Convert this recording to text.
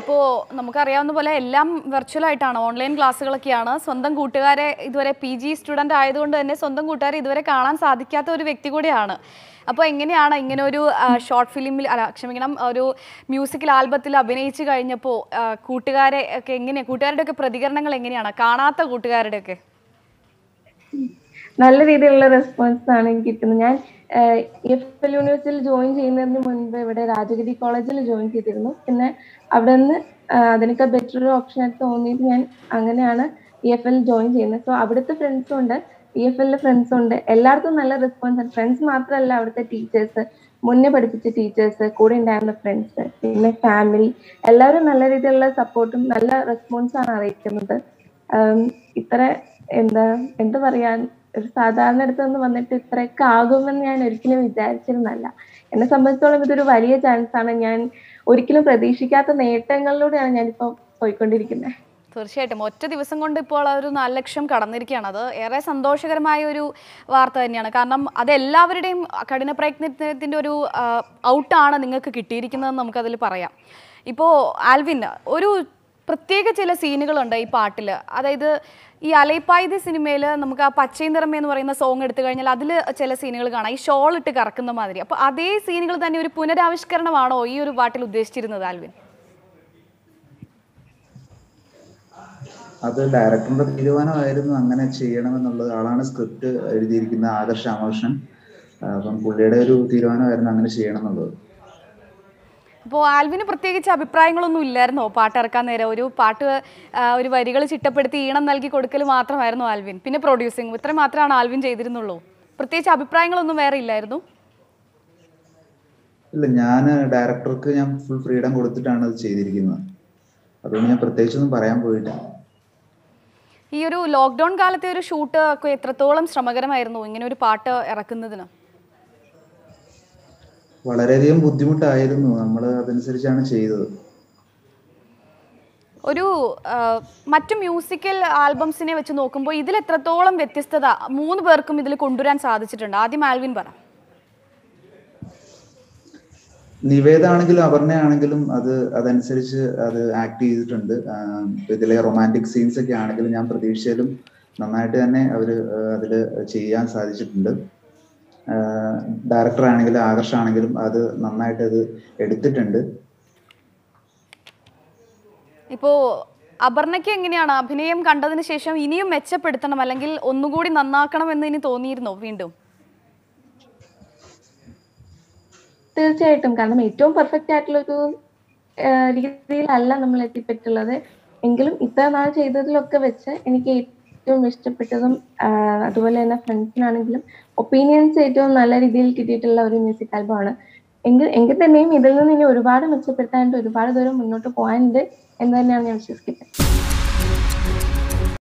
ഇപ്പോൾ നമുക്കറിയാവുന്ന പോലെ എല്ലാം വെർച്വൽ ആയിട്ടാണ് ഓൺലൈൻ ക്ലാസ്സുകളൊക്കെയാണ് സ്വന്തം കൂട്ടുകാരെ ഇതുവരെ പി ജി സ്റ്റുഡൻ്റ് ആയതുകൊണ്ട് തന്നെ സ്വന്തം കൂട്ടുകാരെ ഇതുവരെ കാണാൻ സാധിക്കാത്ത ഒരു വ്യക്തി കൂടിയാണ് അപ്പോൾ എങ്ങനെയാണ് ഇങ്ങനെ ഒരു ഷോർട്ട് ഫിലിമിൽ അല്ല ക്ഷമിക്കണം ഒരു മ്യൂസിക്കൽ ആൽബത്തിൽ അഭിനയിച്ച് കഴിഞ്ഞപ്പോൾ ആ, കൂട്ടുകാരെ ഒക്കെ എങ്ങനെയാണ് കൂട്ടുകാരുടെ ഒക്കെ പ്രതികരണങ്ങൾ എങ്ങനെയാണ് കാണാത്ത കൂട്ടുകാരുടെ ഒക്കെ നല്ല രീതിയിലുള്ള റെസ്പോൺസ് ആണ് എനിക്ക് കിട്ടുന്നത് ഞാൻ എഫ് എൽ യൂണിവേഴ്സിറ്റിയിൽ ജോയിൻ ചെയ്യുന്നതിന് മുൻപ് ഇവിടെ രാജഗിരി കോളേജിൽ ജോയിൻ ചെയ്തിരുന്നു പിന്നെ അവിടെ നിന്ന് അതിനൊക്കെ ബെറ്റർ ഒരു ഓപ്ഷൻ ആയിട്ട് തോന്നിയിട്ട് ഞാൻ അങ്ങനെയാണ് ഇ എഫ് എൽ ജോയിൻ ചെയ്യുന്നത് സോ അവിടുത്തെ ഫ്രണ്ട്സും ഉണ്ട് ഇ എഫ് എല്ലിലെ ഫ്രണ്ട്സും ഉണ്ട് എല്ലായിടത്തും നല്ല റെസ്പോൺസ് ആണ് ഫ്രണ്ട്സ് മാത്രമല്ല അവിടുത്തെ ടീച്ചേഴ്സ് മുന്നേ പഠിപ്പിച്ച ടീച്ചേഴ്സ് കൂടെ ഉണ്ടായിരുന്ന ഫ്രണ്ട്സ് പിന്നെ ഫാമിലി എല്ലാവരും നല്ല രീതിയിലുള്ള സപ്പോർട്ടും നല്ല റെസ്പോൺസ് ആണ് അറിയിക്കുന്നത് ആം, ഇത്ര എന്താ എന്താ പറയാൻ ഒരു സാധാരണ അടുത്ത് നിന്ന് വന്നിട്ട് ഇത്രയൊക്കെ ആകുമെന്ന് ഞാൻ ഒരിക്കലും വിചാരിച്ചിരുന്നല്ല എന്നെ സംബന്ധിച്ചോളം ഇതൊരു വലിയ ചാൻസ് ആണ് ഞാൻ ഒരിക്കലും പ്രതീക്ഷിക്കാത്ത നേട്ടങ്ങളിലൂടെയാണ് ഞാനിപ്പോ പോയിക്കൊണ്ടിരിക്കുന്നത് തീർച്ചയായിട്ടും ഒറ്റ ദിവസം കൊണ്ട് ഇപ്പോൾ ആ ഒരു നാല് ലക്ഷം കടന്നിരിക്കുകയാണ് അത് ഏറെ സന്തോഷകരമായ ഒരു വാർത്ത തന്നെയാണ് കാരണം അത് എല്ലാവരുടെയും കഠിന പ്രയത്നത്തിൻ്റെ ഒരു ഔട്ടാണ് നിങ്ങൾക്ക് കിട്ടിയിരിക്കുന്നതെന്ന് നമുക്കതിൽ പറയാം ഇപ്പോൾ ആൽവിൻ ഒരു പ്രത്യേക ചില സീനുകളുണ്ട് ഈ പാട്ടിൽ അതായത് ഈ അലൈപ്പായുധ സിനിമയിൽ നമുക്ക് ആ പച്ചയും നിറമേ എന്ന് പറയുന്ന സോങ് എടുത്തു കഴിഞ്ഞാൽ അതിൽ ചില സീനുകൾ കാണാം ഈ ഷോൾ ഇട്ട് കറക്കുന്ന മാതിരി അപ്പോൾ അതേ സീനുകൾ തന്നെ ഒരു പുനരാവിഷ്കരണമാണോ ഈ ഒരു പാട്ടിൽ ഉദ്ദേശിച്ചിരുന്നത് ആൽവിൻ അത് ഡയറക്ടറിന്റെ തീരുമാനമായിരുന്നു അങ്ങനെ ചെയ്യണമെന്നുള്ളത് ആളാണ് സ്ക്രിപ്റ്റ് എഴുതിയിരിക്കുന്ന ആദർശ് രാമകൃഷ്ണൻ ആ, അപ്പം പുള്ളിയുടെ ഒരു തീരുമാനമായിരുന്നു അങ്ങനെ ചെയ്യണം എന്നുള്ളത് അപ്പോൾ ആൽവിന് പ്രത്യേകിച്ച് അഭിപ്രായങ്ങളൊന്നും ഇല്ലായിരുന്നോ പാട്ട് ഇറക്കാൻ നേരം ഒരു പാട്ട് ആ, ഒരു വരികൾ ചിട്ടപ്പെടുത്തി ഈണം നൽകി കൊടുക്കൽ മാത്രമായിരുന്നു ആൽവിൻ പിന്നെ പ്രൊഡ്യൂസിങ് ഇത്ര മാത്രമാണ് ആൽവിൻ ചെയ്തിരുന്നുള്ളൂ പ്രത്യേകിച്ച് അഭിപ്രായങ്ങളൊന്നും വേറെ ഇല്ലായിരുന്നു ഇല്ല ഞാൻ ഡയറക്ടർക്ക് ഞാൻ ഫുൾ ഫ്രീഡം കൊടുത്തിട്ടാണ് അത് ചെയ്തിരിക്കുന്നത് അതുകൊണ്ട് ഞാൻ പ്രത്യേകിച്ചൊന്നും പറയാൻ പോയില്ല ഈ ഒരു ലോക്ക്ഡൗൺ കാലത്തെ ഒരു ഷൂട്ട് ഒക്കെ എത്രത്തോളം ശ്രമകരമായിരുന്നു ഇങ്ങനെ ഒരു പാട്ട് ഇറക്കുന്നതിന് വളരെയധികം ബുദ്ധിമുട്ടായിരുന്നു നമ്മൾ അതനുസരിച്ചാണ് ചെയ്തത് ഒരു ആ, മറ്റു മ്യൂസിക്കൽ ആൽബംസിനെ വെച്ച് നോക്കുമ്പോൾ ഇതിൽ എത്രത്തോളം വ്യത്യസ്തത മൂന്ന് പേർക്കും ഇതിൽ കൊണ്ടുവരാൻ സാധിച്ചിട്ടുണ്ട് ആദ്യം ആൽവിൻ പറ നിവേദ ആണെങ്കിലും അപർണ ആണെങ്കിലും അത് അതനുസരിച്ച് അത് ആക്ട് ചെയ്തിട്ടുണ്ട് ആഹ് ഇതിലെ റൊമാൻറ്റിക് സീൻസ് ഒക്കെ ആണെങ്കിലും ഞാൻ പ്രതീക്ഷിച്ചാലും നന്നായിട്ട് തന്നെ അവര് ആഹ് അതില് ചെയ്യാൻ സാധിച്ചിട്ടുണ്ട് ഡയറക്ടർ ആണെങ്കിലും ആകർഷ ആണെങ്കിലും അത് നന്നായിട്ട് അത് എടുത്തിട്ടുണ്ട് ഇപ്പോൾ അപർണയ്ക്ക് എങ്ങനെയാണ് അഭിനയം കണ്ടതിന് ശേഷം ഇനിയും മെച്ചപ്പെടുത്തണം അല്ലെങ്കിൽ ഒന്നുകൂടി നന്നാക്കണം എന്ന് ഇനി തോന്നിയിരുന്നോ വീണ്ടും തീർച്ചയായിട്ടും കാരണം ഏറ്റവും പെർഫെക്റ്റ് ആയിട്ടുള്ള ഒരു രീതിയിലല്ല നമ്മൾ എത്തിപ്പെട്ടുള്ളത് എങ്കിലും ഇത്ര നാൾ ചെയ്തതിലൊക്കെ വെച്ച് എനിക്ക് ഏറ്റവും ഇഷ്ടപ്പെട്ടതും ആ, അതുപോലെ തന്നെ ഫ്രണ്ട്സിനാണെങ്കിലും ഒപ്പീനിയൻസ് ഏറ്റവും നല്ല രീതിയിൽ കിട്ടിയിട്ടുള്ള ഒരു മ്യൂസിക് ആൽബമാണ് എങ്കിൽ എങ്കിൽ തന്നെയും ഇതിൽ നിന്ന് ഇനി ഒരുപാട് മെച്ചപ്പെടുത്താനായിട്ട് ഒരുപാട് ദൂരം മുന്നോട്ട് പോകാനുണ്ട് എന്ന് തന്നെയാണ് ഞാൻ വിശ്വസിക്കുന്നത്